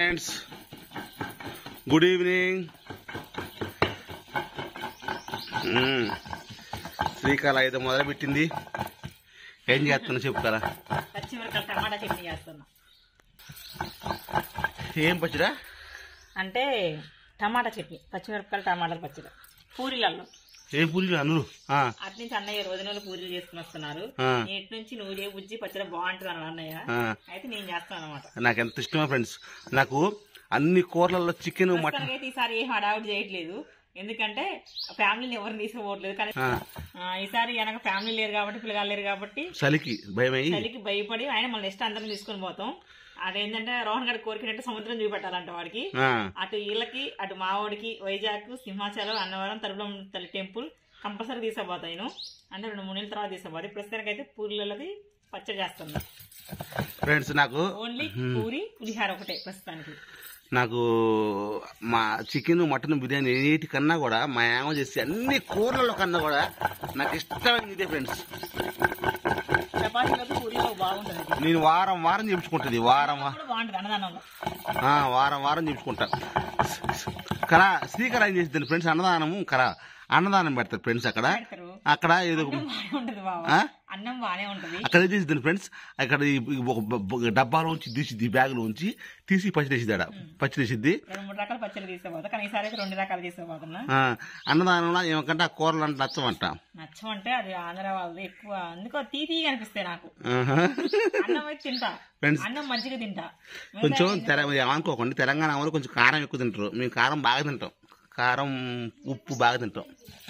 Friends good evening మ్మ్. శ్రీకళ ఏదో మొదలుపెట్టింది ఏం చేస్తున్నా చెప్పు కదా పచ్చిమిరపకాయలు టమాటా చట్నీ చేస్తున్నా ఏం పచ్చిరా అంటే టమాటా చట్నీ పచ్చిమిరపకాయలు టమాటాల పచ్చడి పూరీలలో ఏం పూరి అనురు ఆ, అటు నుంచి అన్నయ్య రోజు నెలలు పూరీలు చేసుకుని వస్తున్నారు ఆ. ఇటు నుంచి నువ్వు చే బుజ్జి పచ్చడి బాగుంటుంది అన్నాడు అన్నయ్య ఆ. అయితే నేను చేస్తాను అనమాట నాకు ఎంత ఇష్టమా ఫ్రెండ్స్ నాకు అన్ని కూరలలో చికెన్ మటన్ అయితే ఈసారి ఏం హడావుడి చేయట్లేదు ఎందుకంటే ఫ్యామిలీని ఎవరిని తీసుకోవట్లేదు కానీ ఆ, ఆ, ఈసారి వెనక ఫ్యామిలీ లేరు కాబట్టి పిల్లగాలు లేరు కాబట్టి చలికి భయమయ్యి చలికి భయపడి ఆయన మన నెక్స్ట్ అందరం తీసుకొని పోతాం అదేంటంటే రోహన్ గడి కోరికినట్టు సముద్రం చూపెట్టాలంట వాడికి ఆ, అటు వీళ్ళకి అటు మావోడికి వైజాగ్ సింహాచలం అన్నవరం తరుపులం తల్లి టెంపుల్ కంపల్సరీ తీసుకుపోతాను అంటే రెండు మూడు నెలల తర్వాత తీసుకుపోతాయి ప్రస్తుతానికి అయితే పూరీలకి పచ్చడి చేస్తుంది ఫ్రెండ్స్ నాకు ఓన్లీ పూరి పులిహార ఒకటే ప్రస్తుతానికి నాకు మా చికెన్ మటన్ బిర్యానీ ఏటి కన్నా కూడా మా ఏమో చేసి అన్ని కూరలలో కన్నా కూడా నాకు ఇష్టమైనది ఇదే ఫ్రెండ్స్ చపాతీలకు పూరీలో బాగుంటుంది ఇది. నేను వారం వారం చేయించుకుంటుంది వారం వా- కూడా బాగుంటుంది అన్నదానంలో ఆ, వారం వారం చేయించుకుంటా కరా శ్రీకర ఏం చేసింది ఫ్రెండ్స్ అన్నదానము కరా అన్నదానం పెడతారు ఫ్రెండ్స్ అక్కడ పెడతారు అక్కడ ఏదో ఒక- అన్నం బాగానే ఉంటుంది బాబా ఆ? అన్నం బాగానే ఉంటుంది అక్కడ ఏం చేసింది ఫ్రెండ్స్ అక్కడ ఈ ఒక బ- బ- డబ్బాలోంచి తీసిద్ది బ్యాగులోంచి తీసి పచ్చి వేసిద్ది ఆడ పచ్చి వేసిద్ది రెండు మూడు రకాల పచ్చడి తీసుకుపోతా కానీ ఈసారి అయితే రెండు రకాలు తీసుకుపోతున్నా ఆ, అన్నదానంలో ఏమంటే ఆ కూరలు అంటే నచ్చమంట నచ్చమంటే అది ఆంధ్ర వాళ్ళది ఎక్కువ అందుకో తీ తీ అనిపిస్తాయి నాకు ఆహా. అన్నం అయితే తింటా ఫ్రెండ్స్ అన్నం మజ్జిగ తింటా కొంచెం తెర అనుకోకండి తెలంగాణ వాళ్ళు కొంచెం కారం ఎక్కువ తింటారు మేము కారం బాగా తింటాం కారం ఉప్పు బాగా తింటాం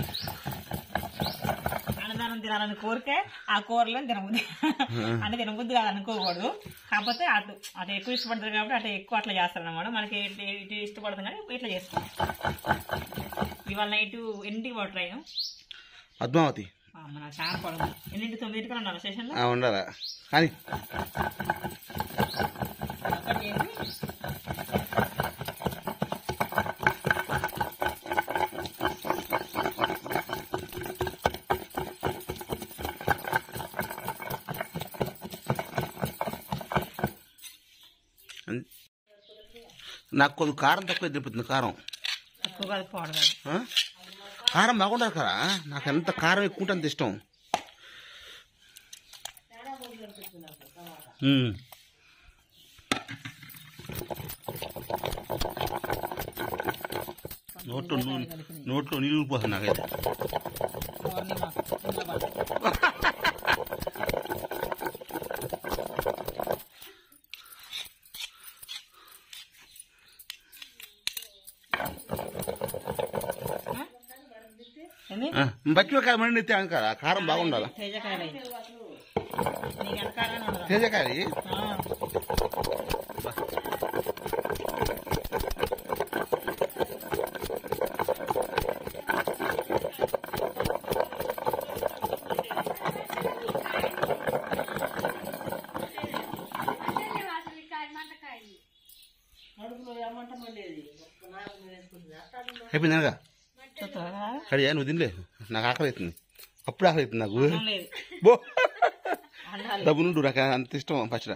అన్నదానం తినాలని కోరికే ఆ కూరలో తినబుద్ధి అంటే తినబుద్ధి కాదు అనుకోకూడదు కాకపోతే అటు అటు ఎక్కువ ఇష్టపడతారు కాబట్టి అటు ఎక్కువ అట్లా చేస్తారు అనమాట మనకి ఇటు ఇటు ఇష్టపడతాం కానీ ఇట్లా చేస్తాం ఇవాళ నైట్ ఎన్నింటికి పోయి ట్రైన్ పద్మావతి మన చాలా పొడవు ఎన్నింటి తొమ్మిదింటికి ఉండాలి స్టేషన్లో ఆ, ఉండాలా కానీ ఒకటి చేసి నాకు కొద్ది కారం తక్కువ తిప్పుతుంది కారం తక్కువ కాదు పోవడం కాదు ఆ? కారం బాగుండదు కదా నాకు ఎంత కారం ఎక్కువ ఉంటే అంత ఇష్టం ఉమ్. నోట్లో నూ- నోట్లో నీళ్ళు పోతుంది నాకైతే మార్నింగ్ మాకు ఇంట్లో పడుతుంది. ఏంది ఆ, బచ్చిమిరకాయ మండి ఎత్తాను కదా కారం బాగుండాలి తేజకాయలు అయి. నీకు వెనకాలనే ఉండదు. తేజకాయ ఆ. అయిపోయింది అనగా చూస్తావా? కడియా నువ్వు తినలే నాకు ఆకలి అవుతుంది అప్పుడు ఆకలి అవుతుంది నాకు అన్నం లేదు బో అన్నాలు. డబ్బు నుండు నాకు అంత ఇష్టం పచ్చడ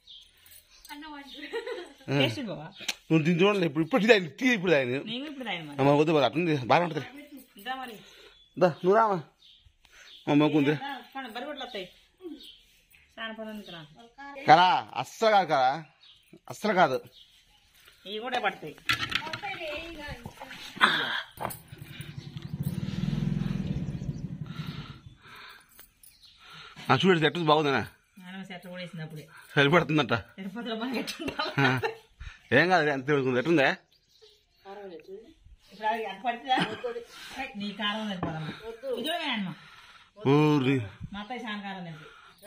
టేస్ట్ బావా నువ్వు దీన్ని చూడాలి ఇప్పుడు ఇప్పుడు తాగి టీ ఇప్పుడు తాగి నేను ఇప్పుడు తాగిన మరి అమ్మ వద్దు మరి అట్లుంది బాగా ఉంటుంది ఇదా మరి దా నువ్వు రామా మా మొక్కుంది బరిగొడ్లు వస్తాయి చాలా పనులు ఉంది ఇక్కడ. కదా అస్సలు కాదు కదా అస్సలు కాదు ఇవి కూడా పడతాయి ఆ చూడు ఎట్టు బాగుందనా మనం సెట్లు కూడా వేసింది అప్పుడే సరిపడుతుందంట తిరుపతిలో మనం ఎట్టుంటాం ఆ. ఏం కాదు ఎంత ఎట్టుందే ఇప్పుడు అది ఎంత పడుతుందా ఏయ్, నీ కారం సరిపోదమ్మా ఇది కూడా వేయమ్మా ఊరి మా అత్తయ్య చాలా కారం తింది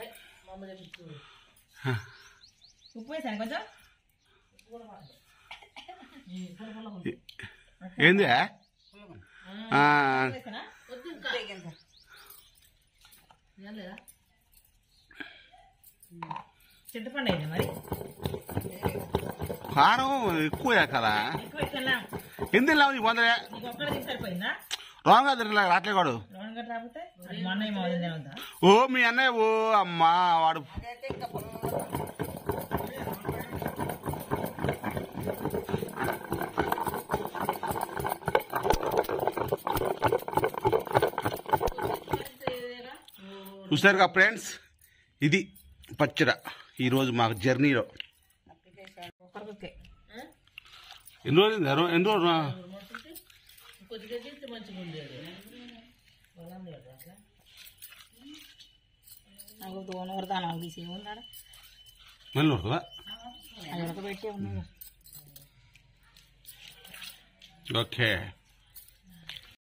ఉప్పు వేసాను కొంచెం ఏంది ఆ, వేసానా చింతపండు అయింది మరి కారం ఎక్కువ కదా ఎక్కువ వేసుకున్నా ఎందుకు లేవు నీకు వందలే నీకు ఒక్కడ తీసి సరిపోయిందా రాంగ్ తిరగలే రాట్లే వాడు లోన్ గట్ట రాకపోతే అది మా అన్నయ్య మా వదిన తినొద్దా ఓ మీ అన్నయ్య ఓ అమ్మా వాడు చూసారుగా ఫ్రెండ్స్ ఇది పచ్చడ ఈరోజు మాకు జర్నీలో ఒకరికి ఎన్ని రోజులు అయింది? అరవై- ఎన్ని రోజులు నాకు దోన వరదానం తీసి ఉన్నాడు మళ్ళీ ఉంటుందా అది ఉడకబెట్టి ఉన్నాడు ఓకే